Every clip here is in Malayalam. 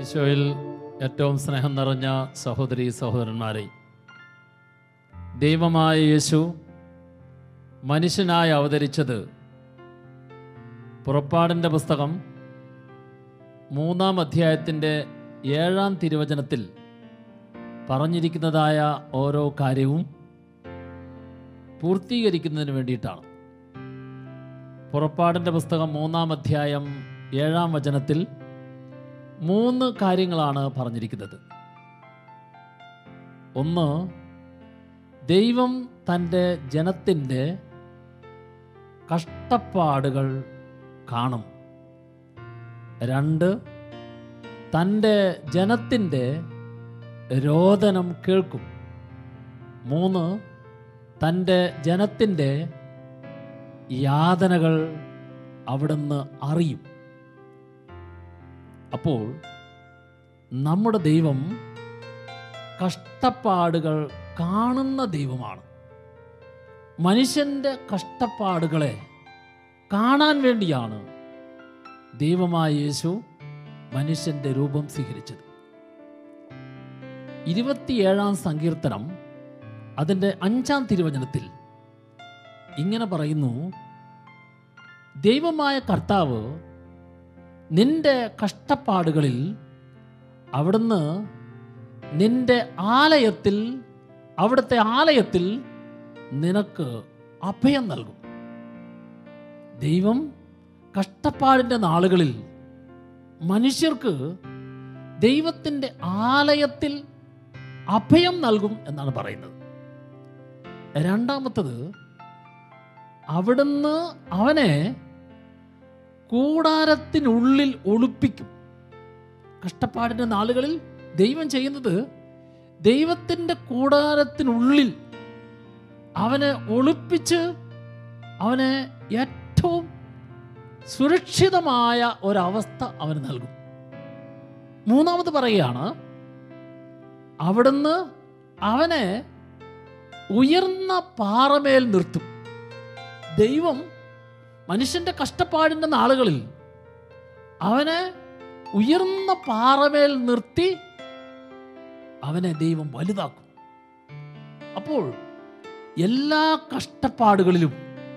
ഈശോയിൽ ഏറ്റവും സ്നേഹം നിറഞ്ഞ സഹോദരി സഹോദരന്മാരെ ദൈവമായ യേശു മനുഷ്യനായി അവതരിച്ചത് പുറപ്പാടിൻ്റെ പുസ്തകം മൂന്നാം അധ്യായത്തിൻ്റെ ഏഴാം തിരുവചനത്തിൽ പറഞ്ഞിരിക്കുന്നതായ ഓരോ കാര്യവും പൂർത്തീകരിക്കുന്നതിന് വേണ്ടിയിട്ടാണ് പുറപ്പാടിൻ്റെ പുസ്തകം മൂന്നാം അധ്യായം ഏഴാം വചനത്തിൽ മൂന്ന് കാര്യങ്ങളാണ് പറഞ്ഞിരിക്കുന്നത് ഒന്ന് ദൈവം തൻ്റെ ജനത്തിൻ്റെ കഷ്ടപ്പാടുകൾ കാണും രണ്ട് തൻ്റെ ജനത്തിൻ്റെ രോദനം കേൾക്കും മൂന്ന് തൻ്റെ ജനത്തിൻ്റെ യാതനകൾ അവിടുന്ന് അറിയും അപ്പോൾ നമ്മുടെ ദൈവം കഷ്ടപ്പാടുകൾ കാണുന്ന ദൈവമാണ് മനുഷ്യൻ്റെ കഷ്ടപ്പാടുകളെ കാണാൻ വേണ്ടിയാണ് ദൈവമായ യേശു മനുഷ്യൻ്റെ രൂപം സ്വീകരിച്ചത് ഇരുപത്തിയേഴാം സങ്കീർത്തനം അതിൻ്റെ അഞ്ചാം തിരുവചനത്തിൽ ഇങ്ങനെ പറയുന്നു ദൈവമായ കർത്താവ് നിന്റെ കഷ്ടപ്പാടുകളിൽ അവിടുന്ന് നിന്റെ ആലയത്തിൽ അവിടുത്തെ ആലയത്തിൽ നിനക്ക് അഭയം നൽകും ദൈവം കഷ്ടപ്പാടിൻ്റെ നാളുകളിൽ മനുഷ്യർക്ക് ദൈവത്തിൻ്റെ ആലയത്തിൽ അഭയം നൽകും എന്നാണ് പറയുന്നത് രണ്ടാമത്തത് അവിടുന്ന് അവനെ കൂടാരത്തിനുള്ളിൽ ഒളിപ്പിക്കും കഷ്ടപ്പാടിൻ്റെ നാളുകളിൽ ദൈവം ചെയ്യുന്നത് ദൈവത്തിൻ്റെ കൂടാരത്തിനുള്ളിൽ അവനെ ഒളിപ്പിച്ച് അവനെ ഏറ്റവും സുരക്ഷിതമായ ഒരവസ്ഥ അവന് നൽകും മൂന്നാമത് പറയുകയാണ് അവിടുന്ന് അവനെ ഉയർന്ന പാറമേൽ നിർത്തും ദൈവം മനുഷ്യന്റെ കഷ്ടപ്പാടിൻ്റെ നാളുകളിൽ അവനെ ഉയർന്ന പാറമേൽ നിർത്തി അവനെ ദൈവം വലുതാക്കും അപ്പോൾ എല്ലാ കഷ്ടപ്പാടുകളിലും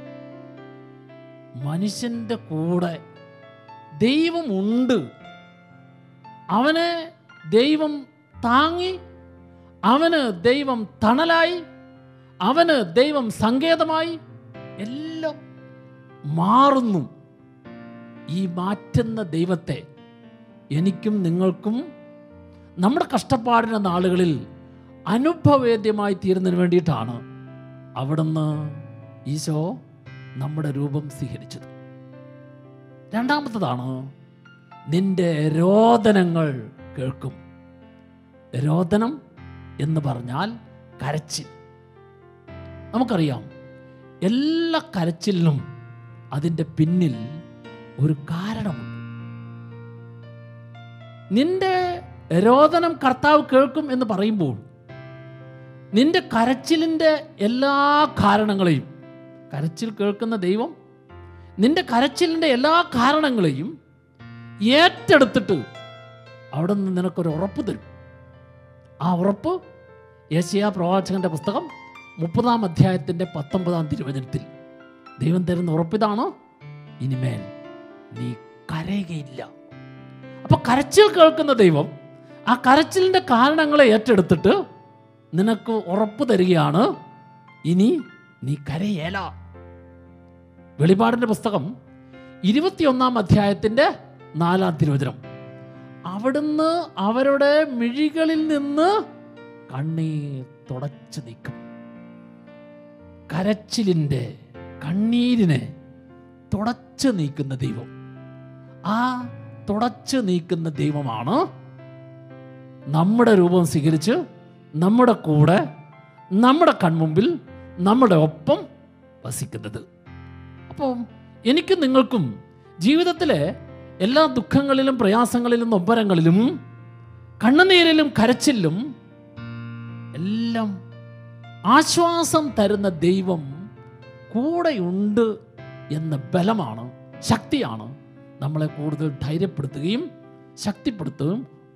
മനുഷ്യന്റെ കൂടെ ദൈവമുണ്ട് അവനെ ദൈവം താങ്ങി അവന് ദൈവം തണലായി അവന് ദൈവം സങ്കേതമായി എല്ലാം മാറുന്നു ഈ മാറ്റുന്ന ദൈവത്തെ എനിക്കും നിങ്ങൾക്കും നമ്മുടെ കഷ്ടപ്പാടിൻ്റെ നാളുകളിൽ അനുഭവേദ്യമായി തീരുന്നതിന് വേണ്ടിയിട്ടാണ് അവിടുന്ന് ഈശോ നമ്മുടെ രൂപം സ്വീകരിച്ചത് രണ്ടാമത്തതാണ് നിന്റെ രോദനങ്ങൾ കേൾക്കും രോദനം എന്ന് പറഞ്ഞാൽ കരച്ചിൽ നമുക്കറിയാം എല്ലാ കരച്ചിലിനും അതിൻ്റെ പിന്നിൽ ഒരു കാരണമുണ്ട് നിന്റെ രോദനം കർത്താവ് കേൾക്കും എന്ന് പറയുമ്പോൾ നിന്റെ കരച്ചിലിൻ്റെ എല്ലാ കാരണങ്ങളെയും കരച്ചിൽ കേൾക്കുന്ന ദൈവം നിന്റെ കരച്ചിലിൻ്റെ എല്ലാ കാരണങ്ങളെയും ഏറ്റെടുത്തിട്ട് അവിടെ നിന്ന് നിനക്കൊരു ഉറപ്പ് തരും ആ ഉറപ്പ് യേശയാ പ്രവാചകന്റെ പുസ്തകം മുപ്പതാം അധ്യായത്തിൻ്റെ പത്തൊമ്പതാം തിരുവചനത്തിൽ ദൈവം തരുന്ന ഉറപ്പിതാണ് ഇനിമേൽ നീ കരയുകയില്ല അപ്പൊ കരച്ചിൽ കേൾക്കുന്ന ദൈവം ആ കരച്ചിലിന്റെ കാരണങ്ങളെ ഏറ്റെടുത്തിട്ട് നിനക്ക് ഉറപ്പ് തരികയാണ് ഇനി നീ കരയേല വെളിപാടിന്റെ പുസ്തകം ഇരുപത്തിയൊന്നാം അധ്യായത്തിന്റെ നാലാം തിരുവചനം അവിടുന്ന് അവരുടെ മിഴികളിൽ നിന്ന് കണ്ണീർ തുടച്ചു നീക്കും കരച്ചിലിൻ്റെ കണ്ണീരിനെ തുടച്ചു നീക്കുന്ന ദൈവം ആ തുടച്ചു നീക്കുന്ന ദൈവമാണ് നമ്മുടെ രൂപം സ്വീകരിച്ച് നമ്മുടെ കൂടെ നമ്മുടെ കൺമുമ്പിൽ നമ്മുടെ ഒപ്പം വസിക്കുന്നത് അപ്പോൾ എനിക്കും നിങ്ങൾക്കും ജീവിതത്തിലെ എല്ലാ ദുഃഖങ്ങളിലും പ്രയാസങ്ങളിലും നൊമ്പരങ്ങളിലും കണ്ണുനീരിലും കരച്ചിലും എല്ലാം ആശ്വാസം തരുന്ന ദൈവം കൂടെയുണ്ട് എന്ന ബലമാണ് ശക്തിയാണ് നമ്മളെ കൂടുതൽ ധൈര്യപ്പെടുത്തുകയും ശക്തിപ്പെടുത്തുകയും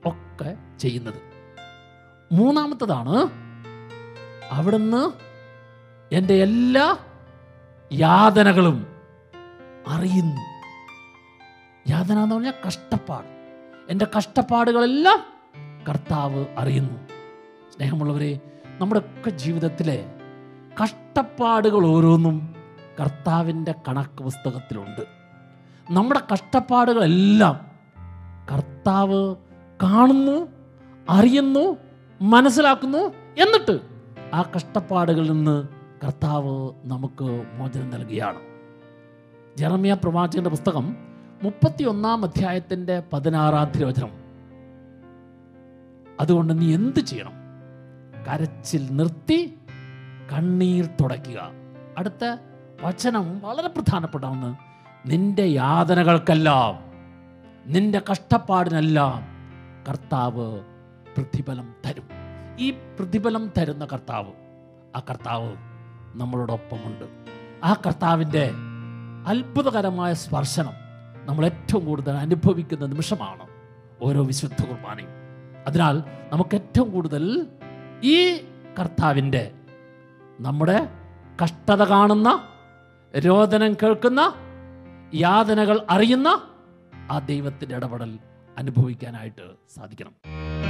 ഒക്കെ ചെയ്യുന്നത് മൂന്നാമത്തതാണ് അവിടുന്ന് എൻ്റെ എല്ലാ യാതനകളും അറിയുന്നു യാതന എന്ന് പറഞ്ഞാൽ കഷ്ടപ്പാട് എൻ്റെ കഷ്ടപ്പാടുകളെല്ലാം കർത്താവ് അറിയുന്നു സ്നേഹമുള്ളവരെ നമ്മുടെയൊക്കെ ജീവിതത്തിലെ കഷ്ടപ്പാടുകൾ ഓരോന്നും കർത്താവിൻ്റെ കണക്ക് പുസ്തകത്തിലുണ്ട് നമ്മുടെ കഷ്ടപ്പാടുകളെല്ലാം കർത്താവ് കാണുന്നു അറിയുന്നു മനസ്സിലാക്കുന്നു എന്നിട്ട് ആ കഷ്ടപ്പാടുകളിൽ നിന്ന് കർത്താവ് നമുക്ക് മോചനം നൽകുകയാണ് ജെറമിയ പ്രവാചകന്റെ പുസ്തകം മുപ്പത്തിയൊന്നാം അധ്യായത്തിൻ്റെ പതിനാറാം തിരുവചനം അതുകൊണ്ട് നീ എന്ത് ചെയ്യണം കരച്ചിൽ നിർത്തി കണ്ണീർ തുടയ്ക്കുക അടുത്ത വചനം വളരെ പ്രധാനപ്പെട്ടാണ് നിന്റെ യാതനകൾക്കെല്ലാം നിന്റെ കഷ്ടപ്പാടിനെല്ലാം കർത്താവ് പ്രതിഫലം തരും ഈ പ്രതിഫലം തരുന്ന കർത്താവ് ആ കർത്താവ് നമ്മളോടൊപ്പമുണ്ട് ആ കർത്താവിൻ്റെ അത്ഭുതകരമായ സ്പർശനം നമ്മൾ ഏറ്റവും കൂടുതൽ അനുഭവിക്കുന്ന നിമിഷമാണ് ഓരോ വിശുദ്ധ കുർബാനയും അതിനാൽ നമുക്ക് ഏറ്റവും കൂടുതൽ ഈ കർത്താവിൻ്റെ നമ്മുടെ കഷ്ടത കാണുന്ന രോദനം കേൾക്കുന്ന യാതനകൾ അറിയുന്ന ആ ദൈവത്തിൻ്റെ ഇടപെടൽ അനുഭവിക്കാനായിട്ട് സാധിക്കണം